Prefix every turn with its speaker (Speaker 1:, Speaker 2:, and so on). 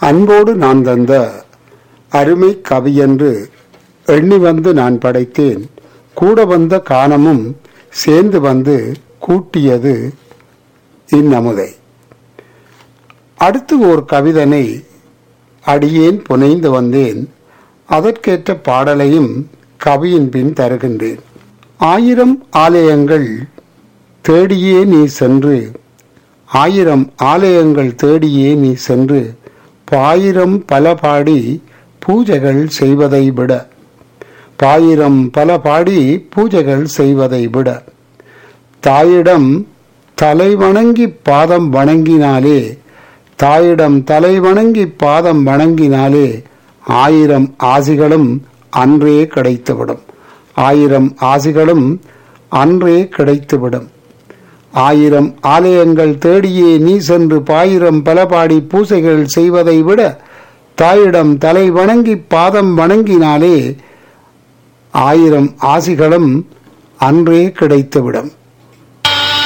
Speaker 1: அன்போடு நான் தந்த அருமை கவியென்று எண்ணி வந்து நான் படைத்தேன் கூட வந்த காணமும் சேர்ந்து வந்து கூட்டியது இந்நமுதை அடுத்து ஓர் கவிதனை அடியேன் புனைந்து வந்தேன் அதற்கேற்ற பாடலையும் கவியின் பின் தருகின்றேன் ஆயிரம் ஆலயங்கள் தேடியே நீ சென்று ஆயிரம் ஆலயங்கள் தேடியே நீ சென்று பாயிரம் பல பாடி பூஜைகள் செய்வதை விட பாயிரம் பல பாடி பூஜைகள் செய்வதை விட தாயிடம் தலை வணங்கி பாதம் வணங்கினாலே தாயிடம் தலை வணங்கி பாதம் வணங்கினாலே ஆயிரம் ஆசிகளும் அன்றே கிடைத்துவிடும் ஆயிரம் ஆசிகளும் அன்றே கிடைத்துவிடும் ஆயிரம் ஆலயங்கள் தேடியே நீ சென்று பாயிரம் பலபாடி பூசைகள் செய்வதை விட தாயிடம் தலை வணங்கி பாதம் வணங்கினாலே ஆயிரம் ஆசிகளும் அன்றே கிடைத்துவிடும்